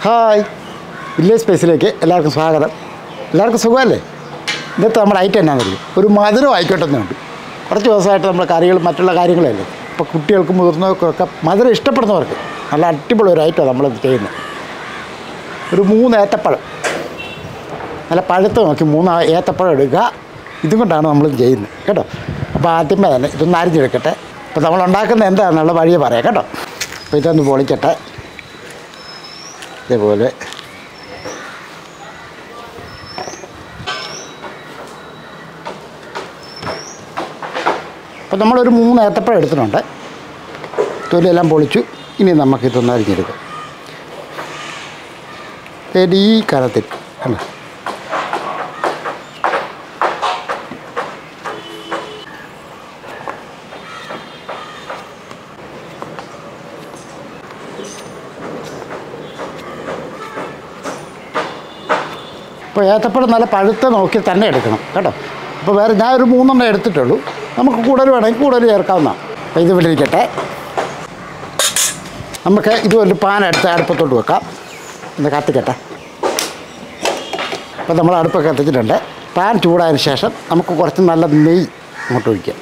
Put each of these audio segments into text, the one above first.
Hi village സ്പേസിലേക്ക് എല്ലാവർക്കും സ്വാഗതം എല്ലാവർക്കും സുഖമല്ലേ ഇന്നത്തെ നമ്മുടെ ഐറ്റം എന്നാണെന്നറിയും ഒരു മധുരം ആയിക്കോട്ടെന്നുണ്ട് കുറച്ച് ദിവസമായിട്ട് നമ്മൾ കറികളും മറ്റുള്ള കാര്യങ്ങളല്ലേ ഇപ്പോൾ കുട്ടികൾക്കും മുതിർന്നവർക്കൊക്കെ മധുരം ഇഷ്ടപ്പെടുന്നവർക്ക് നല്ല അടിപൊളി ഒരു ഐറ്റം നമ്മളിത് ചെയ്യുന്നത് ഒരു മൂന്ന് ഏത്തപ്പഴം നല്ല പഴുത്ത് നോക്കി മൂന്ന് ഏത്തപ്പഴം എടുക്കുക ഇതും കൊണ്ടാണ് നമ്മൾ ചെയ്യുന്നത് കേട്ടോ അപ്പോൾ ആദ്യമേ തന്നെ ഇതൊന്ന് അരിഞ്ഞെടുക്കട്ടെ അപ്പോൾ നമ്മൾ ഉണ്ടാക്കുന്നത് എന്താണെന്നുള്ള വഴിയെ പറയാം കേട്ടോ അപ്പോൾ ഇതൊന്ന് പൊളിക്കട്ടെ ഇതേപോലെ അപ്പോൾ നമ്മളൊരു മൂന്ന് ഏത്തപ്പഴം എടുത്തിട്ടുണ്ട് തൊലിയെല്ലാം പൊളിച്ചു ഇനി നമുക്കിതൊന്ന് അരിഞ്ഞെടുക്കാം ദേ ഈ കരത്തിൽ അല്ല അപ്പോൾ ഏത്തപ്പഴം നല്ല പഴുത്ത നോക്കി തന്നെ എടുക്കണം കേട്ടോ അപ്പോൾ വേറെ ഞാൻ ഒരു മൂന്നെണ്ണം എടുത്തിട്ടുള്ളൂ നമുക്ക് കൂടുതൽ വേണമെങ്കിൽ കൂടുതൽ ചേർക്കാവുന്നതാണ് അപ്പോൾ ഇത് ഇവിടെ ഇരിക്കട്ടെ നമുക്ക് ഇതുപോലെ പാൻ എടുത്ത് അടുപ്പത്തോട്ട് വെക്കാം ഒന്ന് കത്തിക്കട്ടെ അപ്പോൾ നമ്മൾ അടുപ്പൊക്കെ കത്തിച്ചിട്ടുണ്ട് പാൻ ചൂടായതിന് ശേഷം നമുക്ക് കുറച്ച് നല്ല നെയ്യ് അങ്ങോട്ട് ഒഴിക്കാം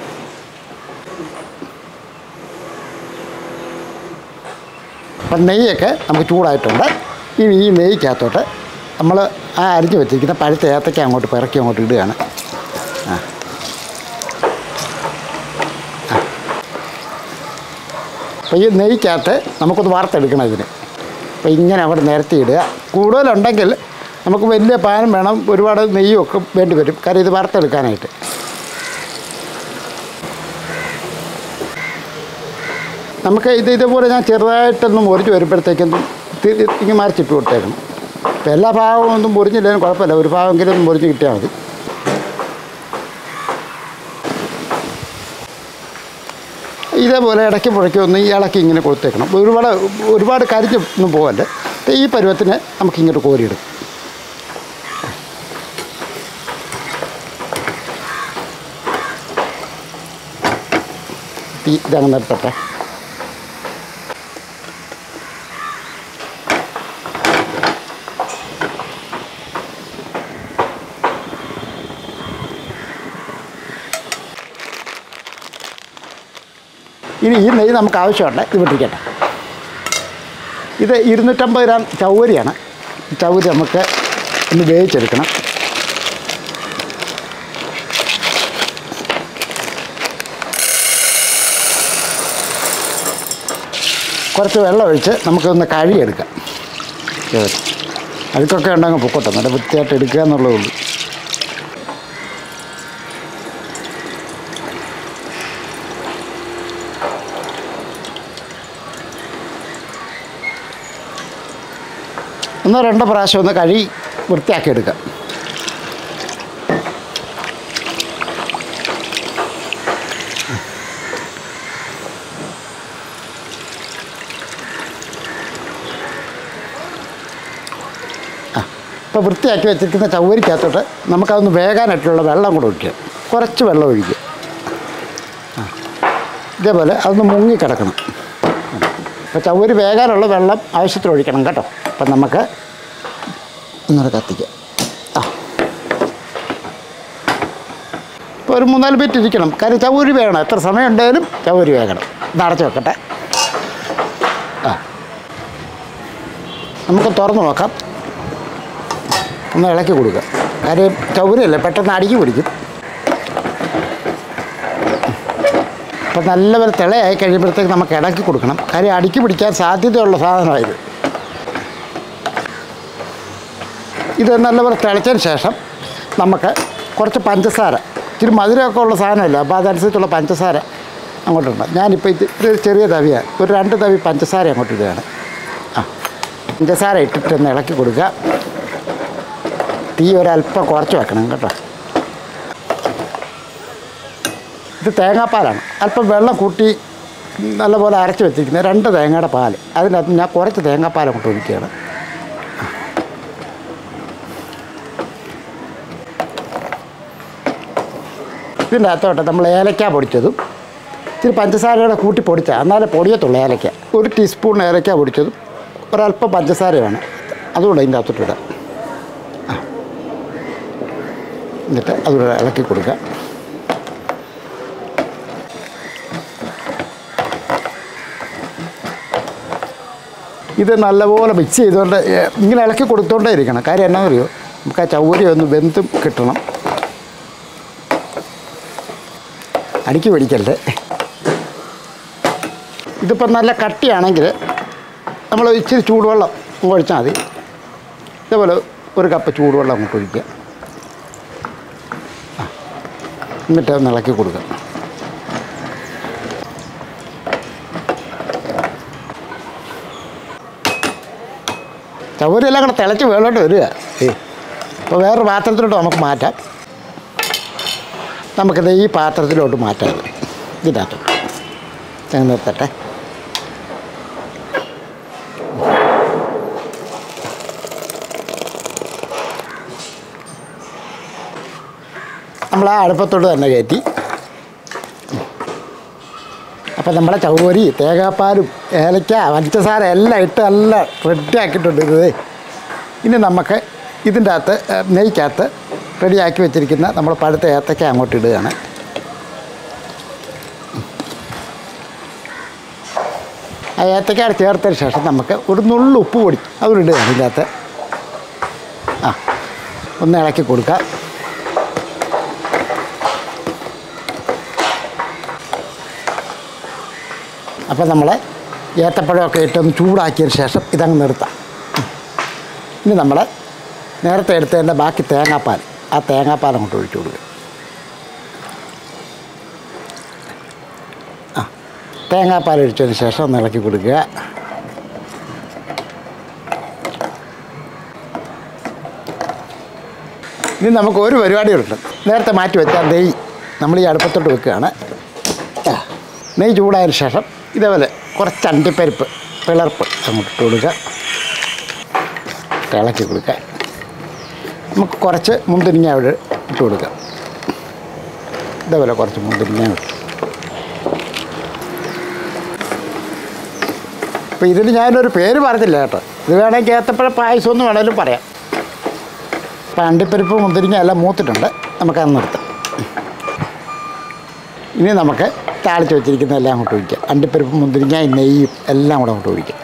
അപ്പം നെയ്യൊക്കെ നമുക്ക് ചൂടായിട്ടുണ്ട് ഇനി ഈ നെയ്ക്കകത്തോട്ട് നമ്മൾ ആ അരിഞ്ഞ് വെച്ചിരിക്കുന്ന പഴുത്ത ഏത്തയ്ക്ക അങ്ങോട്ട് പിറക്കി അങ്ങോട്ട് ഇടുകയാണ് ആ ആ. അപ്പോൾ ഈ നെയ്ക്കകത്ത് നമുക്കൊന്ന് വറുത്തെടുക്കണം ഇതിന് അപ്പോൾ ഇങ്ങനെ അവിടെ നിരത്തി ഇടുക കൂടുതലുണ്ടെങ്കിൽ നമുക്ക് വലിയ പാനും വേണം ഒരുപാട് നെയ്യും ഒക്കെ വേണ്ടി വരും കാര്യം ഇത് വറുത്തെടുക്കാനായിട്ട് നമുക്ക് ഇത് ഇതുപോലെ ഞാൻ ചെറുതായിട്ടൊന്ന് മുറിച്ച് വരുമ്പോഴത്തേക്കും ഇങ്ങനെ മറിച്ചിട്ട് കൊടുത്തേക്കണം അപ്പോൾ എല്ലാ ഭാഗവും ഒന്നും മുറിഞ്ഞില്ലെങ്കിലും കുഴപ്പമില്ല ഒരു ഭാഗമെങ്കിലും ഒന്ന് മുറിച്ച് കിട്ടിയാൽ മതി ഇതേപോലെ ഇടയ്ക്ക് പുഴയ്ക്ക് ഒന്ന് ഈ ഇളക്കി ഇങ്ങനെ കൊടുത്തേക്കണം ഒരുപാട് ഒരുപാട് കരിഞ്ഞ് ഒന്നും പോകല്ലേ ഈ പരുവത്തിന് നമുക്ക് ഇങ്ങോട്ട് കോരിയിടും തീ ഇതങ്ങ് നിർത്തട്ടെ ഇനി ഈ നെയ്യ് നമുക്ക് ആവശ്യമുണ്ട് ഇത് വിട്ടിരിക്കട്ടെ ഇത് ഇരുന്നൂറ്റമ്പത് ഗ്രാം ചൗവരിയാണ് ഈ ചൗവരി നമുക്ക് ഒന്ന് വേവിച്ചെടുക്കണം കുറച്ച് വെള്ളം ഒഴിച്ച് നമുക്കൊന്ന് കഴുകിയെടുക്കാം ഇത് അഴുക്കൊക്കെ ഉണ്ടെങ്കിൽ പൊക്കോട്ടെ നല്ല വൃത്തിയായിട്ട് എടുക്കുക എന്നുള്ളതേ ഉള്ളൂ ഒന്നോ രണ്ടോ പ്രാവശ്യം ഒന്ന് കഴുകി വൃത്തിയാക്കി എടുക്കാം ആ ഇപ്പോൾ വൃത്തിയാക്കി വെച്ചിരിക്കുന്ന ചവ്വരിക്കകത്തോട്ട് നമുക്കതൊന്ന് വേകാനായിട്ടുള്ള വെള്ളം കൂടെ ഒഴിക്കുക കുറച്ച് വെള്ളം ഒഴിക്കുക ആ ഇതേപോലെ അതൊന്ന് മുങ്ങിക്കിടക്കണം അപ്പോൾ ചവ്വരി വേകാനുള്ള വെള്ളം ആവശ്യത്തിന് ഒഴിക്കണം കേട്ടോ അപ്പം നമുക്ക് ഇങ്ങനെ കത്തിക്കാം ആ ഇപ്പോൾ ഒരു മൂന്നാല് മിനിറ്റ് ഇരിക്കണം കാര്യം ചവ്വരി വേണം എത്ര സമയം ഉണ്ടെങ്കിലും ചവ്വരി വേകണം ഇത് അടച്ച് വെക്കട്ടെ ആ നമുക്ക് തുറന്ന് നോക്കാം ഒന്ന് ഇളക്കി കൊടുക്കുക കാര്യം ചൗരയല്ലേ പെട്ടെന്ന് അടുക്കി പിടിക്കും അപ്പം നല്ലപോലെ തിളയായി കഴിയുമ്പോഴത്തേക്ക് നമുക്ക് ഇടക്കി കൊടുക്കണം കാര്യം അടുക്കി പിടിക്കാൻ സാധ്യതയുള്ള സാധനമാണ് ഇത് ഇത് നല്ലപോലെ തിളച്ചതിന് ശേഷം നമുക്ക് കുറച്ച് പഞ്ചസാര ഇച്ചിരി മധുരമൊക്കെ ഉള്ള സാധനമല്ല അപ്പോൾ അതനുസരിച്ചുള്ള പഞ്ചസാര അങ്ങോട്ടുണ്ട് ഞാനിപ്പോൾ ഇത് ഒരു ചെറിയ തവിയാണ് ഒരു രണ്ട് തവി പഞ്ചസാര അങ്ങോട്ട് ഇടുകയാണ് ആ പഞ്ചസാര ഇട്ടിട്ടൊന്ന് ഇളക്കി കൊടുക്കുക തീ ഒരല്പം കുറച്ച് വെക്കണം കേട്ടോ ഇത് തേങ്ങാപ്പാലാണ് അല്പം വെള്ളം കൂട്ടി നല്ലപോലെ അരച്ച് വെച്ചിരിക്കുന്നത് രണ്ട് തേങ്ങയുടെ പാൽ അതിനകത്ത് ഞാൻ കുറച്ച് തേങ്ങാപ്പാൽ അങ്ങോട്ട് ഒഴിക്കുകയാണ് ഇതിൻ്റെ അകത്തോട്ട് നമ്മൾ ഏലക്ക പൊടിച്ചതും ഇച്ചിരി പഞ്ചസാരയുടെ കൂട്ടി പൊടിച്ച എന്നാലേ പൊടിയത്തുള്ളൂ ഏലക്ക ഒരു ടീസ്പൂൺ ഏലക്ക പൊടിച്ചതും ഒരല്പം പഞ്ചസാര വേണം അതുകൂടെ അതിൻ്റെ അകത്തോട്ട് ഇടാം ആ. എന്നിട്ട് അതുകൂടെ ഇളക്കി കൊടുക്കുക ഇത് നല്ലപോലെ മിക്സ് ചെയ്തുകൊണ്ട് ഏ, ഇങ്ങനെ ഇളക്കി കൊടുത്തോണ്ടേ ഇരിക്കണം കാര്യം എന്നാണെന്നറിയോ നമുക്ക് ആ ചൗരി ഒന്ന് വെന്തും കിട്ടണം അടിക്ക് പിടിക്കല്ലേ ഇതിപ്പം നല്ല കട്ടിയാണെങ്കിൽ നമ്മൾ ഇച്ചിരി ചൂടുവെള്ളം ഒഴിച്ചാൽ മതി ഇതേപോലെ ഒരു കപ്പ് ചൂടുവെള്ളം അങ്ങോട്ട് ഒഴിക്കുക ആ. എന്നിട്ട് ഒന്ന് ഇളക്കി കൊടുക്കുക ചവരെല്ലാം കൂടെ തിളച്ച് വേളോട്ട് വരിക ഏ അപ്പോൾ വേറൊരു പാത്രത്തിലോട്ട് നമുക്ക് മാറ്റാം നമുക്കിത് ഈ പാത്രത്തിലോട്ട് മാറ്റാം ഇത്. ഇതിൻ്റെ അകത്തോട്ട് ഞാൻ നിർത്തട്ടെ നമ്മൾ ആ അടുപ്പത്തോട്ട് തന്നെ കയറ്റി അപ്പം നമ്മുടെ ചൗരി തേങ്ങാപ്പാലും ഏലക്ക പഞ്ചസാര എല്ലാം ഇട്ട് നല്ല റെഡി ആക്കിയിട്ടുണ്ട് ഇത് ഇനി നമുക്ക് ഇതിൻ്റെ അകത്ത് ഏ, നെയ്ക്കകത്ത് റെഡിയാക്കി വെച്ചിരിക്കുന്ന നമ്മൾ പഴുത്ത ഏത്തക്ക അങ്ങോട്ട് ഇടുകയാണ് ആ ഏത്തക്ക ചേർത്തതിന് ശേഷം നമുക്ക് ഒരു നുള്ളു ഉപ്പ് പൊടി അതും ഇടുകയാണ് ഇതിൻ്റെ അകത്ത് ആ ഒന്ന് ഇളക്കി കൊടുക്കാം അപ്പോൾ നമ്മൾ ഏത്തപ്പഴമൊക്കെ ഇട്ടൊന്ന് ചൂടാക്കിയതിന് ശേഷം ഇതങ്ങ് നിർത്താം ഇനി നമ്മൾ നേരത്തെ എടുത്തതിൻ്റെ ബാക്കി തേങ്ങാപ്പാൽ ആ തേങ്ങാപ്പാൽ അങ്ങോട്ട് ഒഴിച്ചു കൊടുക്കുക ആ തേങ്ങാപ്പാൽ ഒഴിച്ചതിന് ശേഷം ഒന്ന് ഇളക്കി കൊടുക്കുക ഇനി നമുക്ക് ഒരു പരിപാടിയുണ്ട് നേരത്തെ മാറ്റി വെച്ചാൽ നെയ്യ് നമ്മൾ ഈ അടുപ്പത്തോട്ട് വെക്കുകയാണ് ആ, നെയ്യ് ചൂടായതിന് ശേഷം ഇതേപോലെ കുറച്ച് അണ്ടിപ്പരിപ്പ് പിളർപ്പ് അങ്ങോട്ട് ഇട്ട് കൊടുക്കുക ഇളക്കി കൊടുക്കുക നമുക്ക് കുറച്ച് മുന്തിരിങ്ങ അവിടെ ഇട്ട് കൊടുക്കാം ഇതേപോലെ കുറച്ച് മുന്തിരിങ്ങ ഇട്ട് അപ്പോൾ ഇതിന് ഞാനൊരു പേര് പറഞ്ഞില്ല കേട്ടോ ഇത് വേണമെങ്കിൽ ഏത്തപ്പഴ പായസം എന്ന് വേണമെങ്കിലും പറയാം അപ്പം അണ്ടിപ്പരിപ്പ് മുന്തിരിങ്ങ എല്ലാം മൂത്തിട്ടുണ്ട് നമുക്കത് നിർത്താം ഇനി നമുക്ക് താളിച്ച് വെച്ചിരിക്കുന്ന എല്ലാം അങ്ങോട്ട് ഒഴിക്കാം അണ്ടിപ്പരിപ്പ് മുന്തിരിങ്ങ ഈ നെയ്യും എല്ലാം കൂടെ അങ്ങോട്ട് ഒഴിക്കാം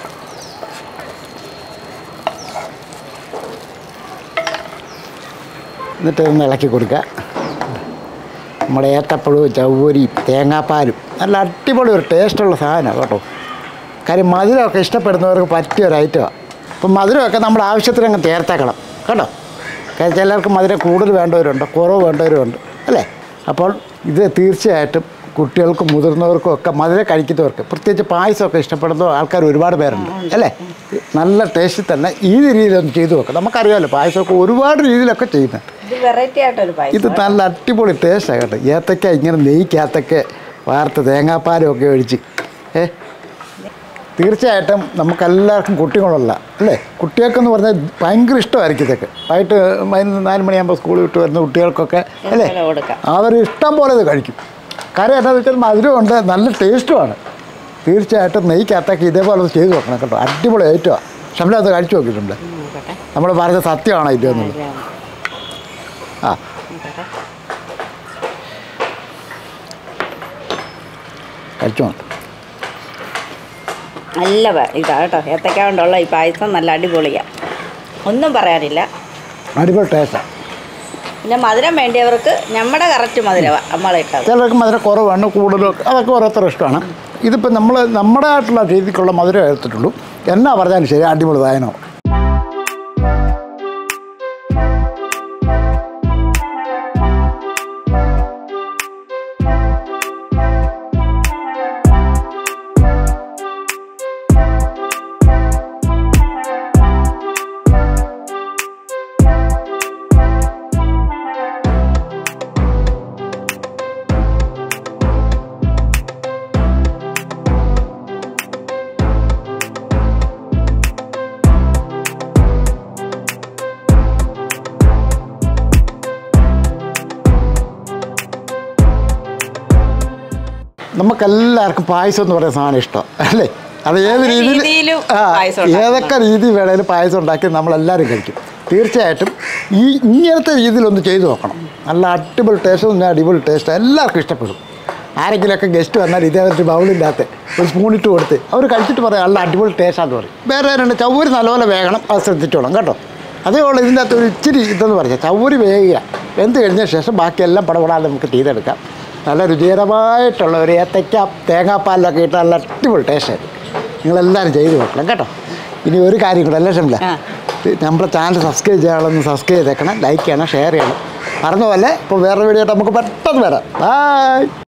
എന്നിട്ട് ഒന്ന് ഇളക്കി കൊടുക്കുക നമ്മുടെ ഏത്തപ്പഴവും ചവ്വരിയും തേങ്ങാപ്പാലും നല്ല അടിപൊളി ഒരു ടേസ്റ്റുള്ള സാധനമാണ് കേട്ടോ കാര്യം മധുരമൊക്കെ ഇഷ്ടപ്പെടുന്നവർക്ക് പറ്റിയ ഒരു ഐറ്റമാണ് അപ്പം മധുരമൊക്കെ നമ്മുടെ ആവശ്യത്തിന് അങ്ങ് ചേർത്തേക്കണം കേട്ടോ കാര്യം ചിലർക്ക് മധുരം കൂടുതൽ വേണ്ടവരുണ്ട് കുറവ് വേണ്ടവരുണ്ട് അല്ലേ അപ്പോൾ ഇത് തീർച്ചയായിട്ടും കുട്ടികൾക്കും മുതിർന്നവർക്കും ഒക്കെ മധുരം കഴിക്കുന്നവർക്ക് പ്രത്യേകിച്ച് പായസമൊക്കെ ഇഷ്ടപ്പെടുന്ന ആൾക്കാർ ഒരുപാട് പേരുണ്ട് അല്ലേ നല്ല ടേസ്റ്റിൽ തന്നെ ഈ രീതിയിലൊന്ന് ചെയ്തു നോക്കാം നമുക്കറിയാമല്ലോ പായസമൊക്കെ ഒരുപാട് രീതിയിലൊക്കെ ചെയ്യുന്നുണ്ട് ഇത് വെറൈറ്റി ആയിട്ടൊരു പായസം ഇത് നല്ല അടിപൊളി ടേസ്റ്റാണ് കേട്ടോ ഏത്തക്ക ഇങ്ങനെ നെയ്ക്കകത്തൊക്കെ വാർത്ത് തേങ്ങാപ്പാലും ഒക്കെ ഒഴിച്ച് ഏ തീർച്ചയായിട്ടും നമുക്കെല്ലാവർക്കും കുട്ടികളുള്ള അല്ലേ കുട്ടികൾക്കെന്ന് പറഞ്ഞാൽ ഭയങ്കര ഇഷ്ടമായിരിക്കും ഇതൊക്കെ വൈകിട്ട് വൈകുന്നേരം നാല് മണിയാകുമ്പോൾ സ്കൂളിൽ വിട്ട് വരുന്ന കുട്ടികൾക്കൊക്കെ അല്ലേ ഇതുപോലെ കൊടുക്കാം അവർ ഇഷ്ടം പോലെ ഇത് കഴിക്കും കാര്യം എന്താണെന്ന് വെച്ചാൽ മധുരമുണ്ട് നല്ല ടേസ്റ്റുമാണ് തീർച്ചയായിട്ടും നെയ്ക്കകത്തൊക്കെ ഇതേപോലെ ഒന്ന് ചെയ്ത് നോക്കണം കേട്ടോ അടിപൊളി ഐറ്റമാണ് ശമ്പളം അത് കഴിച്ചു നോക്കിയിട്ടുണ്ട് നോക്കട്ടെ നമ്മൾ പറഞ്ഞ സത്യമാണോ ഇത് എന്നുള്ളത് ഇതാണ്. ആ നോക്കട്ടെ കഴിച്ചു നോക്കാം നല്ല പ- ഇതാ കേട്ടോ ഏത്തക്ക കൊണ്ടുള്ള ഈ പായസം നല്ല അടിപൊളിയാണ് ഒന്നും പറയാനില്ല അടിപൊളി ടേസ്റ്റാണ് പിന്നെ മധുരം വേണ്ടിയവർക്ക് നമ്മുടെ കറക്റ്റ് മധുരമാണ് നമ്മളിട്ടത് ചിലർക്ക് മധുരം കുറവാണ് കൂടുതലൊക്കെ അതൊക്കെ ഓരോരുത്തർ ഇഷ്ടമാണ് ഇതിപ്പോൾ നമ്മൾ നമ്മുടെ ആയിട്ടുള്ള രീതിക്കുള്ള മധുരം എടുത്തിട്ടുള്ളൂ എന്നാ പറഞ്ഞാലും ശരി അടിപൊളി സാധനമാണ് നമുക്കെല്ലാവർക്കും പായസം എന്ന് പറയുന്ന സാധനം ഇഷ്ടം അല്ലേ അത് ഏത് പല രീതിയിൽ രീതിയിലും ആ പായസം ഉണ്ടാക്കും. ഏതൊക്കെ രീതി വേണേലും പായസം ഉണ്ടാക്കി നമ്മളെല്ലാവരും കഴിക്കും തീർച്ചയായിട്ടും ഈ ഇങ്ങനത്തെ രീതിയിലൊന്ന് ചെയ്തു നോക്കണം നല്ല അടിപൊളി ടേസ്റ്റ് ഒന്ന് അടിപൊളി ടേസ്റ്റ് എല്ലാവർക്കും ഇഷ്ടപ്പെടും ആരെങ്കിലുമൊക്കെ ഗസ്റ്റ് വന്നാൽ ഇതേ ഒരു ബൗളിൻ്റെ അകത്ത് ഒരു സ്പൂണിട്ട് കൊടുത്ത് അവർ കഴിച്ചിട്ട് പറയാം നല്ല അടിപൊളി ടേസ്റ്റാന്ന് പറയും വേറെ രണ്ട് ചവ്വരി നല്ലപോലെ വേകണം അത് ശ്രദ്ധിച്ചോളാം കേട്ടോ അതേ ഉള്ളൂ ഇതിൻ്റെ അകത്ത് ഒരു ഇച്ചിരി ഇതെന്ന് പറഞ്ഞാൽ ചവ്വരി വേകുക വെന്ത് കഴിഞ്ഞ ശേഷം ബാക്കിയെല്ലാം പടപടാതെ നമുക്ക് ചെയ്തെടുക്കാം നല്ല രുചികരമായിട്ടുള്ള ഒരു ഏത്തയ്ക്ക തേങ്ങാപ്പാലിലൊക്കെ ഇട്ട് നല്ല അടിപൊളി ടേസ്റ്റായിരുന്നു നിങ്ങളെല്ലാവരും ചെയ്ത് നോക്കണം കേട്ടോ ഇനി ഒരു കാര്യം കൂടെ അല്ലേ ഷംല ആ. നമ്മുടെ ചാനൽ സബ്സ്ക്രൈബ് ചെയ്യാനുള്ളൊന്ന് സബ്സ്ക്രൈബ് ചെയ്തേക്കണം ലൈക്ക് ചെയ്യണം ഷെയർ ചെയ്യണം പറഞ്ഞ പോലെ ഇപ്പോൾ വേറെ വീഡിയോ ആയിട്ട് നമുക്ക് പെട്ടെന്ന് വരാം ബൈ